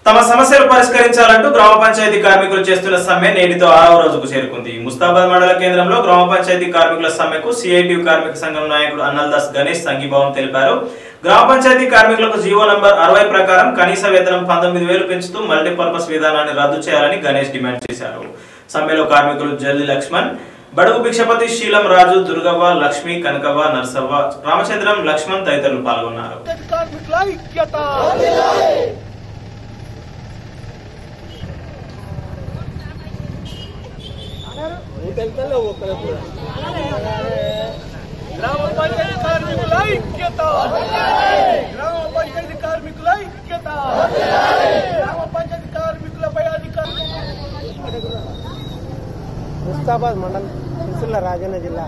తమ సమస్యలు పరిష్కరించాలంటూ గ్రామ పంచాయతీ కార్మికులు చేస్తున్న సమ్మె నేటితో ఆరవ రోజుకు చేరుకుంది ముస్తాబాద్ మండల కేంద్రంలో గ్రామ పంచాయతీ కార్మికుల సమ్మెకు సిఐటియు కార్మిక సంఘం నాయకుడు అన్నల్దాస్ గణేష్ సంఘీభావం తెలిపారు గ్రామ పంచాయతీ కార్మికులకు జీవో నంబర్ అరవై ప్రకారం కనీస వేతనం పంతొమ్మిది వేలు పెంచుతూ మల్టీపర్పస్ విధానాన్ని రద్దు చేయాలని గణేష్ డిమాండ్ చేశారు సమ్మెలో కార్మికులు జల్లి లక్ష్మణ్ బడుగు భిక్షపతి శీలం రాజు దుర్గవ్వ లక్ష్మి కనకవ్వ నర్సవ్వ రామచంద్రం లక్ష్మణ్ తదితరులు పాల్గొన్నారు కార్మికుల ఐక్యత గ్రామ పంచాయతీ కార్మికుల ఐక్యత గ్రామ పంచాయతీ కార్మికుల ఐక్యత గ్రామ పంచాయతీ కార్మికులపై అధికారులు ముస్తాబాద్ మండలం సిరిసిల్ల రాజన్న జిల్లా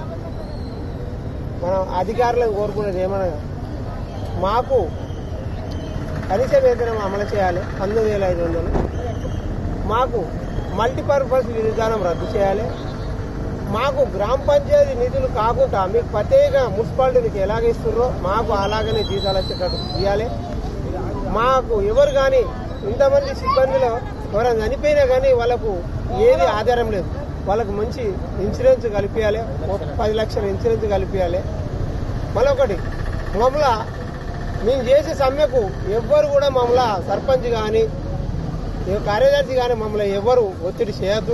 మనం అధికారులను కోరుకునేది ఏమనగా మాకు కనీస వేతనం అమలు చేయాలి పంతొమ్మిది వేల ఐదు వందలు మాకు మల్టీపర్పస్ విధానం రద్దు చేయాలి మాకు గ్రామ పంచాయతీ నిధులు కాకుండా మీకు ప్రత్యేక మున్సిపాలిటీకి ఎలాగ ఇస్తున్నారో మాకు అలాగనే జీతాలు వచ్చేటట్టు ఇవ్వాలి మాకు ఎవరు కానీ ఇంతమంది సిబ్బందిలో ఎవరైనా చనిపోయినా కానీ వాళ్ళకు ఏది ఆధారం లేదు వాళ్ళకు మంచి ఇన్సూరెన్స్ కలిపియాలి ఓ పది లక్షల ఇన్సూరెన్స్ కలిపియాలి మళ్ళొకటి మమ్మల్ని మేము చేసే సమ్మెకు ఎవ్వరు కూడా మమ్మల్ని సర్పంచ్ కానీ ఏ కార్యదర్శి కానీ మమ్మల్ని ఎవరు ఒత్తిడి చేయొద్దు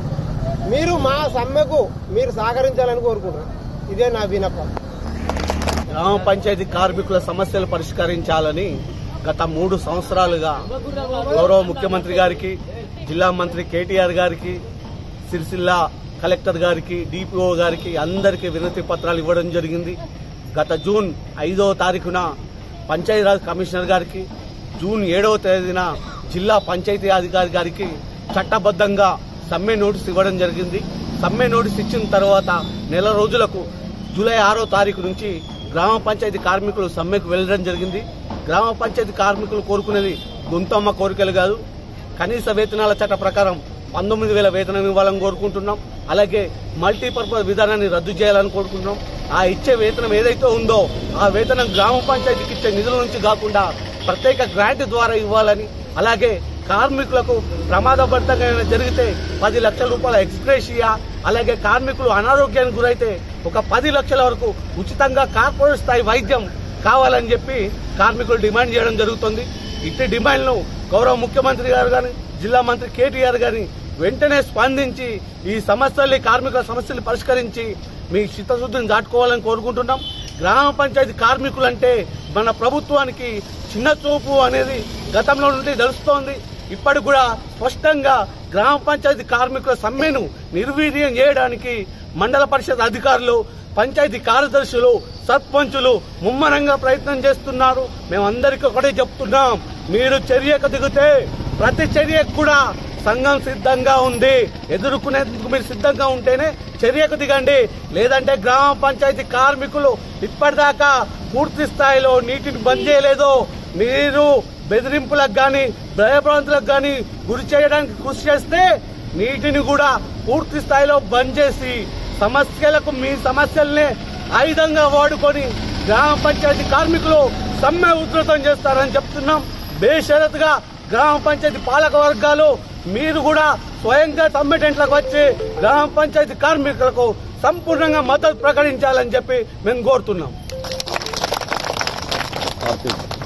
మీరు మా సమ్మెకు మీరు సహకరించాలని కోరుకుంటున్నాను ఇదే నా వినపం గ్రామ పంచాయతీ కార్మికుల సమస్యలు పరిష్కరించాలని గత మూడు సంవత్సరాలుగా గౌరవ ముఖ్యమంత్రి గారికి జిల్లా మంత్రి కేటీఆర్ గారికి సిరిసిల్ల కలెక్టర్ గారికి డిపిఓ గారికి అందరికీ వినతి పత్రాలు ఇవ్వడం జరిగింది గత జూన్ ఐదవ తారీఖున పంచాయతీరాజ్ కమిషనర్ గారికి జూన్ ఏడవ తేదీన జిల్లా పంచాయతీ అధికారి గారికి చట్టబద్ధంగా సమ్మె నోటీస్ ఇవ్వడం జరిగింది సమ్మె నోటీస్ ఇచ్చిన తర్వాత నెల రోజులకు జూలై ఆరో తారీఖు నుంచి గ్రామ పంచాయతీ కార్మికులు సమ్మెకు వెళ్ళడం జరిగింది గ్రామ పంచాయతీ కార్మికులు కోరుకునేది గొంతమ్మ కోరికలు కాదు కనీస వేతనాల చట్ట ప్రకారం పంతొమ్మిది వేల వేతనం ఇవ్వాలని కోరుకుంటున్నాం అలాగే మల్టీపర్పస్ విధానాన్ని రద్దు చేయాలని కోరుకుంటున్నాం ఆ ఇచ్చే వేతనం ఏదైతే ఉందో ఆ వేతనం గ్రామ పంచాయతీకి ఇచ్చే నిధుల నుంచి కాకుండా ప్రత్యేక గ్రాంట్ ద్వారా ఇవ్వాలని అలాగే కార్మికులకు ప్రమాదభరితంగా ఏమైనా జరిగితే పది లక్షల రూపాయల ఎక్స్ప్రెషియా అలాగే కార్మికులు అనారోగ్యానికి గురైతే ఒక పది లక్షల వరకు ఉచితంగా కార్పొరేట్ స్థాయి వైద్యం కావాలని చెప్పి కార్మికులు డిమాండ్ చేయడం జరుగుతుంది ఇట్టి డిమాండ్ను గౌరవ ముఖ్యమంత్రి గారు కానీ జిల్లా మంత్రి కేటీఆర్ గాని వెంటనే స్పందించి ఈ సమస్యల్ని కార్మికుల సమస్యలు పరిష్కరించి మీ చిత్తశుద్ధిని దాటుకోవాలని కోరుకుంటున్నాం గ్రామ పంచాయతీ కార్మికులంటే మన ప్రభుత్వానికి చిన్న చూపు అనేది గతంలో నుండి తెలుస్తోంది ఇప్పటికి కూడా స్పష్టంగా గ్రామ పంచాయతీ కార్మికుల సమ్మెను నిర్వీర్యం చేయడానికి మండల పరిషత్ అధికారులు పంచాయతీ కార్యదర్శులు సర్పంచులు ముమ్మరంగా ప్రయత్నం చేస్తున్నారు మేమందరికీ ఒకటే చెప్తున్నాం మీరు చర్యకు దిగితే ప్రతి చర్యకు కూడా సంఘం సిద్ధంగా ఉంది ఎదుర్కొనేందుకు మీరు సిద్ధంగా ఉంటేనే చర్యకు దిగండి లేదంటే గ్రామ పంచాయతీ కార్మికులు ఇప్పటిదాకా పూర్తి స్థాయిలో నీటిని బంద్ చేయలేదు మీరు బెదిరింపులకు గాని భయభ్రాంతులకు గాని గురి చేయడానికి కృషి చేస్తే నీటిని కూడా పూర్తి స్థాయిలో బంద్ చేసి సమస్యలకు మీ సమస్యల్ని ఆయుధంగా వాడుకొని గ్రామ పంచాయతీ కార్మికులు సమ్మె ఉధృతం చేస్తారని చెప్తున్నాం బేషరతుగా గ్రామ పంచాయతీ పాలక వర్గాలు మీరు కూడా స్వయంగా సమ్మెటెంట్లకు వచ్చి గ్రామ పంచాయతీ కార్మికులకు సంపూర్ణంగా మద్దతు ప్రకటించాలని చెప్పి మేము కోరుతున్నాం